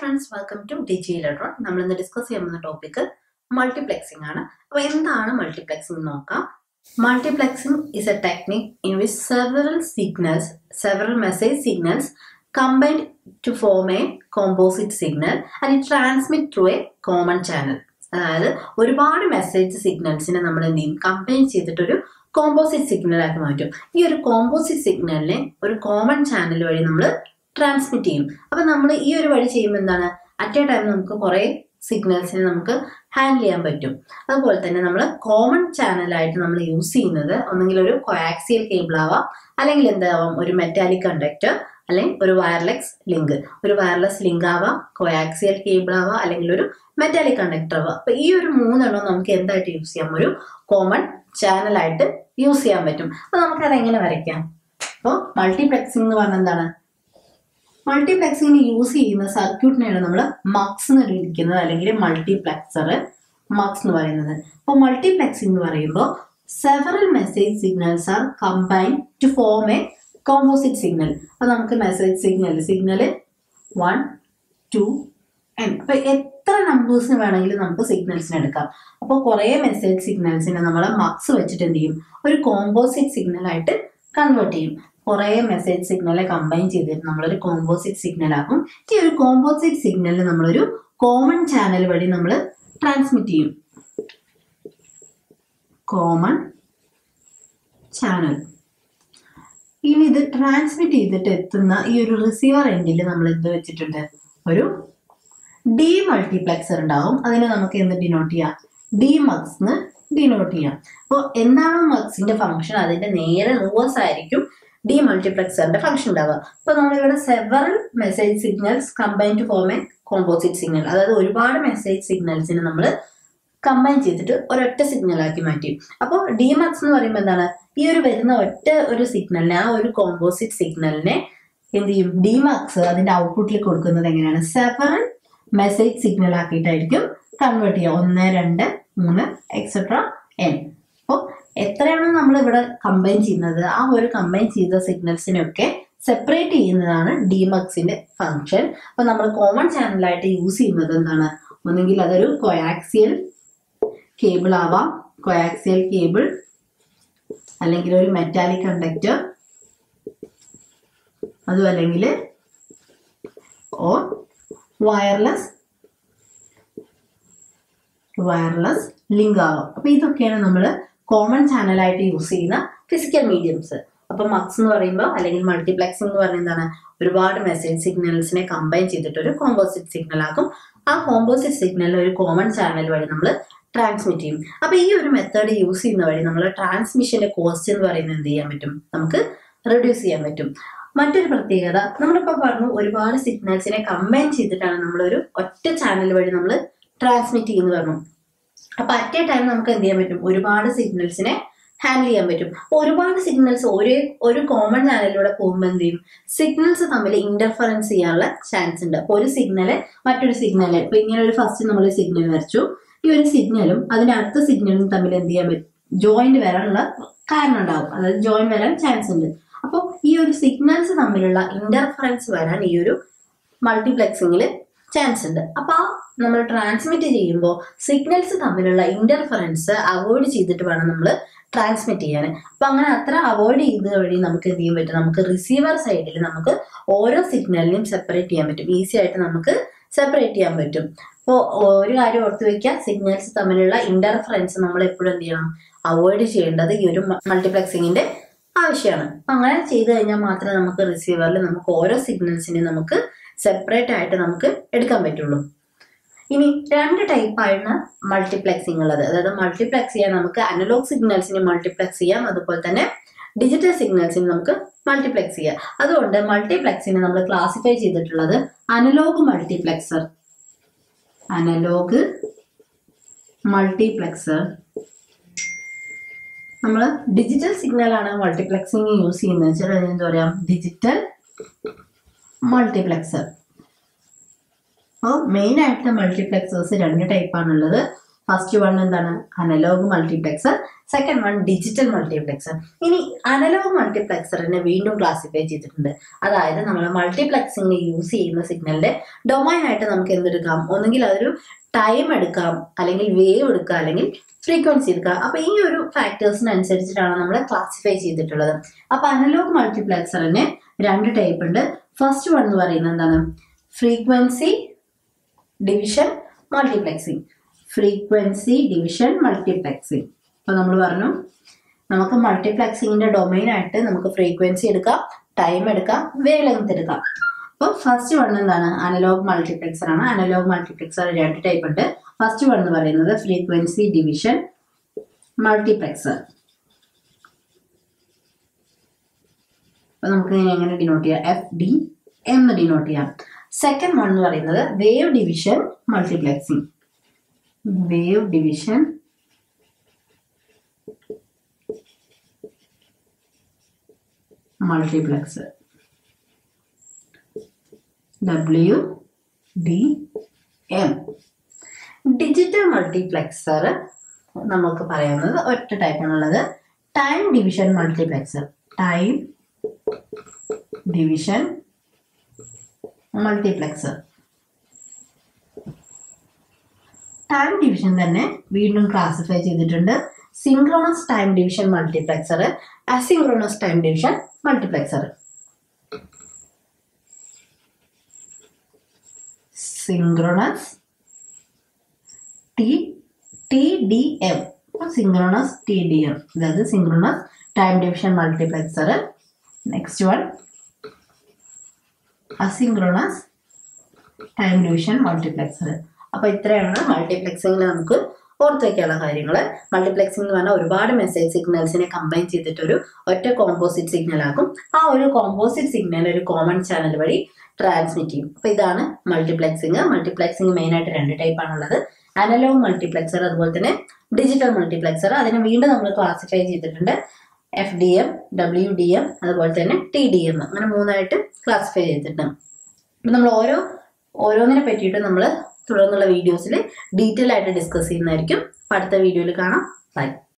friends welcome to Digi Electron നമ്മൾ ഇന്ന് discuss ചെയ്യാൻ പോകുന്ന ടോപ്പിക് മൾട്ടിപ്ലെക്സിംഗ് ആണ് അപ്പോൾ എന്താണ് മൾട്ടിപ്ലെക്സിംഗ് നോക്കാം multiplexing is a technique in which several signals several message signals combined to form a composite signal and it transmit through a common channel അതായത് ഒരുപാട് മെസ്സേജ് സിഗ്നൽസിനെ നമ്മൾ എന്ത് ചെയ്യും കമ്പൈൻ ചെയ്തിട്ടൊരു കോമ്പോസിറ്റ് സിഗ്നൽ ആക്കി മാറ്റും ഈ ഒരു കോമ്പോസിറ്റ് സിഗ്നലിനെ ഒരു കോമൺ ചാനൽ വഴി നമ്മൾ ട്രാൻസ്മിറ്റ് ചെയ്യും അപ്പൊ നമ്മൾ ഈ ഒരു വഴി ചെയ്യുമ്പോൾ എന്താണ് അറ്റ് എ ടൈം നമുക്ക് കുറെ സിഗ്നൽസിനെ നമുക്ക് ഹാൻഡിൽ ചെയ്യാൻ പറ്റും അതുപോലെ തന്നെ നമ്മൾ കോമൺ ചാനലായിട്ട് നമ്മൾ യൂസ് ചെയ്യുന്നത് ഒന്നെങ്കിൽ ഒരു കൊയാക്സിയൽ കേബിൾ ആവാം അല്ലെങ്കിൽ എന്താവാം ഒരു മെറ്റാലിക് കണ്ടക്ടർ അല്ലെങ്കിൽ ഒരു വയർലെസ് ലിങ്ക് ഒരു വയർലെസ് ലിങ്ക് ആവാം കൊയാക്സിയൽ കേബിൾ ആവാം അല്ലെങ്കിൽ ഒരു മെറ്റാലിക് കണ്ടക്ടർ ആവാം അപ്പൊ ഈ ഒരു മൂന്നെണ്ണം നമുക്ക് എന്തായിട്ട് യൂസ് ചെയ്യാം ഒരു കോമൺ ചാനലായിട്ട് യൂസ് ചെയ്യാൻ പറ്റും അപ്പൊ നമുക്കത് എങ്ങനെ വരയ്ക്കാം അപ്പോൾ മൾട്ടിപ്ലെക്സിംഗ് എന്ന് പറഞ്ഞാൽ എന്താണ് മൾട്ടിപ്ലെക്സിംഗിന് യൂസ് ചെയ്യുന്ന സർക്യൂട്ടിനെയാണ് നമ്മൾ മക്സ് എന്ന് വിളിക്കുന്നത് അല്ലെങ്കിൽ മൾട്ടിപ്ലെക്സർ മക്സ് എന്ന് പറയുന്നത് അപ്പോൾ മൾട്ടിപ്ലെക്സിംഗ് എന്ന് പറയുമ്പോൾ several message signals are combine to form a composite signal അപ്പോൾ നമുക്ക് message signal signal one to N അപ്പോൾ എത്ര നമ്പേഴ്സിന് വേണമെങ്കിലും നമുക്ക് സിഗ്നൽസിന് എടുക്കാം അപ്പോൾ കുറേ മെസ്സേജ് സിഗ്നൽസിനെ നമ്മൾ മക്സ് വെച്ചിട്ട് എന്ത് ചെയ്യും ഒരു കോമ്പോസിറ്റ് സിഗ്നലായിട്ട് കൺവേർട്ട് ചെയ്യും കുറേ മെസ്സേജ് സിഗ്നലെ കമ്പൈൻ ചെയ്തിട്ട് നമ്മളൊരു കോമ്പോസിറ്റ് സിഗ്നൽ ആക്കും ഈ ഒരു കോമ്പോസിറ്റ് സിഗ്നലിൽ നമ്മളൊരു കോമൺ ചാനൽ വഴി നമ്മൾ ട്രാൻസ്മിറ്റ് ചെയ്യും കോമൺ ചാനൽ ഇനി ഇത് ട്രാൻസ്മിറ്റ് ചെയ്തിട്ട് എത്തുന്ന ഈ ഒരു റിസീവർ എൻഡിൽ നമ്മൾ എന്ത് വെച്ചിട്ടുണ്ട് ഒരു ഡി മൾട്ടിപ്ലെക്സർ ഉണ്ടാവും അതിനെ നമുക്ക് എന്ത് ഡിനോട്ട് ചെയ്യാം ഡി മക്സ് എന്ന് ഡിനോട്ട് ചെയ്യാം അപ്പോൾ എന്താണോ മക്സിന്റെ ഫംഗ്ഷൻ അതിന്റെ നേരെ റിവേഴ്സ് ആയിരിക്കും ഡി മൾട്ടിപ്ലെക്സറിന്റെ ഫംഗ്ഷൻ ഉണ്ടാവുക അപ്പൊ നമ്മളിവിടെ several message signals combine to form a composite signal അതായത് ഒരുപാട് മെസ്സേജ് സിഗ്നൽസിനെ നമ്മൾ കമ്പൈൻ ചെയ്തിട്ട് ഒരൊറ്റ സിഗ്നൽ ആക്കി മാറ്റി അപ്പോൾ ഡി മക്സ് എന്ന് പറയുമ്പോൾ എന്താണ് ഈ ഒരു വരുന്ന ഒറ്റ ഒരു സിഗ്നലിനെ ആ ഒരു കോമ്പോസിറ്റ് സിഗ്നലിനെ എന്ത് ചെയ്യും ഡി മക്സ് അതിന്റെ ഔട്ട്പുട്ടിൽ കൊടുക്കുന്നത് എങ്ങനെയാണ് സെവറൽ മെസ്സേജ് സിഗ്നൽ ആക്കിയിട്ടായിരിക്കും കൺവേർട്ട് ചെയ്യുക ഒന്ന് രണ്ട് മൂന്ന് എക്സെട്ര എൻ അപ്പോൾ എത്രയാണോ നമ്മൾ ഇവിടെ കമ്പൈൻ ചെയ്യുന്നത് ആ ഒരു കമ്പൈൻ ചെയ്ത സിഗ്നൽസിനെയൊക്കെ സെപ്പറേറ്റ് ചെയ്യുന്നതാണ് ഡിമക്സിന്റെ ഫംഗ്ഷൻ അപ്പൊ നമ്മൾ കോമൺ ചാനലായിട്ട് യൂസ് ചെയ്യുന്നത് എന്താണ് ഒന്നെങ്കിൽ അതൊരു കൊയാക്സിയൽ കേബിൾ ആവാം കൊയാക്സിയൽ കേബിൾ അല്ലെങ്കിൽ ഒരു മെറ്റാലിക് കണ്ടക്ടർ അതും അല്ലെങ്കിൽ ഓർ വയർലെസ് വയർലെസ് ലിങ്ക് ആവാം അപ്പൊ ഇതൊക്കെയാണ് നമ്മൾ കോമൺ ചാനലായിട്ട് യൂസ് ചെയ്യുന്ന ഫിസിക്കൽ മീഡിയംസ് അപ്പൊ മക്സ് എന്ന് പറയുമ്പോൾ അല്ലെങ്കിൽ മൾട്ടിപ്ലെക്സിംഗ് എന്ന് പറയുന്നത് എന്താണ് ഒരുപാട് മെസ്സേജ് സിഗ്നൽസിനെ കമ്പൈൻ ചെയ്തിട്ട് ഒരു കോമ്പോസിറ്റ് സിഗ്നൽ ആക്കും ആ കോമ്പോസിറ്റ് സിഗ്നൽ ഒരു കോമൺ ചാനൽ വഴി നമ്മൾ ട്രാൻസ്മിറ്റ് ചെയ്യും അപ്പൊ ഈ ഒരു മെത്തേഡ് യൂസ് ചെയ്യുന്ന വഴി നമ്മൾ ട്രാൻസ്മിഷന്റെ കോസ്റ്റ് എന്ന് പറയുന്നത് എന്ത് ചെയ്യാൻ പറ്റും നമുക്ക് റെഡ്യൂസ് ചെയ്യാൻ പറ്റും മറ്റൊരു പ്രത്യേകത നമ്മളിപ്പോൾ പറഞ്ഞു ഒരുപാട് സിഗ്നൽസിനെ കമ്പൈൻ ചെയ്തിട്ടാണ് നമ്മളൊരു ഒറ്റ ചാനൽ വഴി നമ്മൾ ട്രാൻസ്മിറ്റ് ചെയ്യുന്നു പറഞ്ഞു അപ്പൊ അറ്റ് എ ടൈം നമുക്ക് എന്ത് ചെയ്യാൻ പറ്റും ഒരുപാട് സിഗ്നൽസിനെ ഹാൻഡിൽ ചെയ്യാൻ പറ്റും അപ്പൊ ഒരുപാട് സിഗ്നൽസ് ഒരേ ഒരു കോമൺ ചാനലിലൂടെ പോകുമ്പോൾ എന്ത് ചെയ്യും സിഗ്നൽസ് തമ്മിൽ ഇന്റർഫറൻസ് ചെയ്യാനുള്ള ചാൻസ് ഉണ്ട് അപ്പൊ ഒരു സിഗ്നല് മറ്റൊരു സിഗ്നല് ഇപ്പൊ ഇങ്ങനെ ഒരു ഫസ്റ്റ് നമ്മൾ സിഗ്നൽ വരച്ചു ഈ ഒരു സിഗ്നലും അതിന്റെ അടുത്ത സിഗ്നലും തമ്മിൽ എന്ത് ചെയ്യാൻ പറ്റും ജോയിന്റ് വരാനുള്ള കാരണം ഉണ്ടാവും അതായത് ജോയിന്റ് വരാൻ ചാൻസ് ഉണ്ട് അപ്പോൾ ഈ ഒരു സിഗ്നൽസ് തമ്മിലുള്ള ഇന്റർഫറൻസ് വരാൻ ഈ ഒരു മൾട്ടിപ്ലെക്സിങ്ങിൽ ചാൻസ് ഉണ്ട് അപ്പൊ ആ നമ്മൾ ട്രാൻസ്മിറ്റ് ചെയ്യുമ്പോൾ സിഗ്നൽസ് തമ്മിലുള്ള ഇന്റർഫറൻസ് അവോയ്ഡ് ചെയ്തിട്ട് വേണം നമ്മൾ ട്രാൻസ്മിറ്റ് ചെയ്യാൻ അപ്പൊ അങ്ങനെ അത്ര അവോയ്ഡ് ചെയ്ത് വഴി നമുക്ക് എന്ത് ചെയ്യാൻ പറ്റും നമുക്ക് റിസീവർ സൈഡിൽ നമുക്ക് ഓരോ സിഗ്നലിനെയും സെപ്പറേറ്റ് ചെയ്യാൻ പറ്റും ഈസി ആയിട്ട് നമുക്ക് സെപ്പറേറ്റ് ചെയ്യാൻ പറ്റും അപ്പോൾ ഒരു കാര്യം ഓർത്ത് വെക്കുക സിഗ്നൽസ് തമ്മിലുള്ള ഇന്റർഫറൻസ് നമ്മൾ എപ്പോഴും എന്ത് ചെയ്യണം അവോയ്ഡ് ചെയ്യേണ്ടത് ഈ ഒരു മൾട്ടിപ്ലെക്സിങ്ങിന്റെ ആവശ്യമാണ് അങ്ങനെ ചെയ്തു കഴിഞ്ഞാൽ മാത്രമേ നമുക്ക് റിസീവറിൽ നമുക്ക് ഓരോ സിഗ്നൽസിനെയും നമുക്ക് സെപ്പറേറ്റ് ആയിട്ട് നമുക്ക് എടുക്കാൻ പറ്റുള്ളൂ ഇനി രണ്ട് ടൈപ്പാണ് മൾട്ടിപ്ലെക്സിംഗ് ഉള്ളത് അതായത് മൾട്ടിപ്ലെക്സ് ചെയ്യാൻ നമുക്ക് അനലോഗ് സിഗ്നൽസിനെ മൾട്ടിപ്ലെക്സ് ചെയ്യാം അതുപോലെ തന്നെ ഡിജിറ്റൽ സിഗ്നൽസിനെ നമുക്ക് മൾട്ടിപ്ലെക്സ് ചെയ്യാം അതുകൊണ്ട് മൾട്ടിപ്ലെക്സിനെ നമ്മൾ ക്ലാസിഫൈ ചെയ്തിട്ടുള്ളത് അനലോഗ് മൾട്ടിപ്ലെക്സർ അനലോഗ് മൾട്ടിപ്ലെക്സർ നമ്മൾ ഡിജിറ്റൽ സിഗ്നൽ ആണ് മൾട്ടിപ്ലെക്സിങ് യൂസ് ചെയ്യുന്നത് വെച്ചാൽ എന്താ പറയാ ഡിജിറ്റൽ മൾട്ടിപ്ലെക്സർ അപ്പോൾ മെയിൻ ആയിട്ട് മൾട്ടിപ്ലെക്സേഴ്സ് രണ്ട് ടൈപ്പാണുള്ളത് ഫസ്റ്റ് വൺ എന്താണ് analogue multiplexer second one digital multiplexer ഇനി അനലോഗ് മൾട്ടിപ്ലെക്സറിനെ വീണ്ടും ക്ലാസിഫൈ ചെയ്തിട്ടുണ്ട് അതായത് നമ്മൾ മൾട്ടിപ്ലെക്സിംഗ് യൂസ് ചെയ്യുന്ന സിഗ്നലിന്റെ ഡൊമൈൻ ആയിട്ട് നമുക്ക് എന്തെടുക്കാം ഒന്നുകിൽ അതൊരു ടൈം എടുക്കാം അല്ലെങ്കിൽ വേവ് എടുക്കാം അല്ലെങ്കിൽ ഫ്രീക്വൻസി എടുക്കാം അപ്പൊ ഈ ഒരു ഫാക്ടേഴ്സിനനുസരിച്ചിട്ടാണ് നമ്മൾ ക്ലാസിഫൈ ചെയ്തിട്ടുള്ളത് അപ്പൊ അനലോഗ് മൾട്ടിപ്ലെക്സറിന് രണ്ട് ടൈപ്പ് ഉണ്ട് ഫസ്റ്റ് വൺ എന്ന് പറയുന്നത് എന്താണ് frequency division multiplexing frequency division multiplexing അപ്പൊ നമ്മൾ പറഞ്ഞു നമുക്ക് മൾട്ടിപ്ലെക്സിങ്ങിന്റെ ഡൊമൈൻ ആയിട്ട് നമുക്ക് ഫ്രീക്വൻസി എടുക്കാം ടൈം എടുക്കാം വേവ് ലെങ്ത് എടുക്കാം അപ്പോൾ ഫസ്റ്റ് വൺ എന്താണ് അനലോഗ് മൾട്ടിപ്ലെക്സർ ആണ് അനലോഗ് മൾട്ടിപ്ലെക്സർ രണ്ട് ടൈപ്പ് ഉണ്ട് ഫസ്റ്റ് വൺ എന്ന് പറയുന്നത് ഫ്രീക്വൻസി ഡിവിഷൻ മൾട്ടിപ്ലെക്സർ അപ്പൊ നമുക്ക് ഇതിനെ എങ്ങനെ ഡിനോട്ട് ചെയ്യാം എഫ് ഡി എന്ന് ഡിനോട്ട് ചെയ്യാം സെക്കൻഡ് വൺ എന്ന് പറയുന്നത് wave division multiplexing wave division multiplexer W D M digital multiplexer നമുക്ക് പറയാവുന്നത് ഒറ്റ ടൈപ്പാണുള്ളത് time division multiplexer time division multiplexer time division തന്നെ വീണ്ടും ക്ലാസിഫൈ ചെയ്തിട്ടുണ്ട് synchronous time division multiplexer asynchronous time division multiplexer synchronous T T D M synchronous T D M അതായത് synchronous time division multiplexer next one asynchronous time division multiplexer അപ്പോൾ ഇത്രയാണ് മൾട്ടിപ്ലെക്സിങ്ങിൽ നമുക്ക് ഓർത്ത് വയ്ക്കാനുള്ള കാര്യങ്ങൾ മൾട്ടിപ്ലെക്സിംഗ് എന്ന് പറഞ്ഞാൽ ഒരുപാട് മെസ്സേജ് സിഗ്നൽസിനെ കമ്പൈൻ ചെയ്തിട്ട് ഒരു ഒറ്റ കോമ്പോസിറ്റ് സിഗ്നൽ ആക്കും ആ ഒരു കോമ്പോസിറ്റ് സിഗ്നൽ ഒരു കോമൺ ചാനൽ വഴി ട്രാൻസ്മിറ്റ് ചെയ്യും അപ്പോൾ ഇതാണ് മൾട്ടിപ്ലെക്സിങ് മൾട്ടിപ്ലെക്സിങ് മെയിൻ ആയിട്ട് രണ്ട് ടൈപ്പ് ആണുള്ളത് അനലോഗ് മൾട്ടിപ്ലെക്സർ അതുപോലെ തന്നെ ഡിജിറ്റൽ മൾട്ടിപ്ലെക്സർ അതിനെ വീണ്ടും നമ്മൾ ക്ലാസിഫൈ ചെയ്തിട്ടുണ്ട് F D M W D M അതുപോലെ തന്നെ ടി ഡി എം അങ്ങനെ മൂന്നായിട്ട് ക്ലാസിഫൈ ചെയ്തിട്ടുണ്ട് അപ്പം നമ്മൾ ഓരോ ഓരോന്നിനെ പറ്റിയിട്ട് നമ്മൾ തുടർന്നുള്ള വീഡിയോസിൽ ഡീറ്റെയിൽ ആയിട്ട് ഡിസ്കസ് ചെയ്യുന്നതായിരിക്കും അപ്പം അടുത്ത വീഡിയോയിൽ കാണാം ബൈ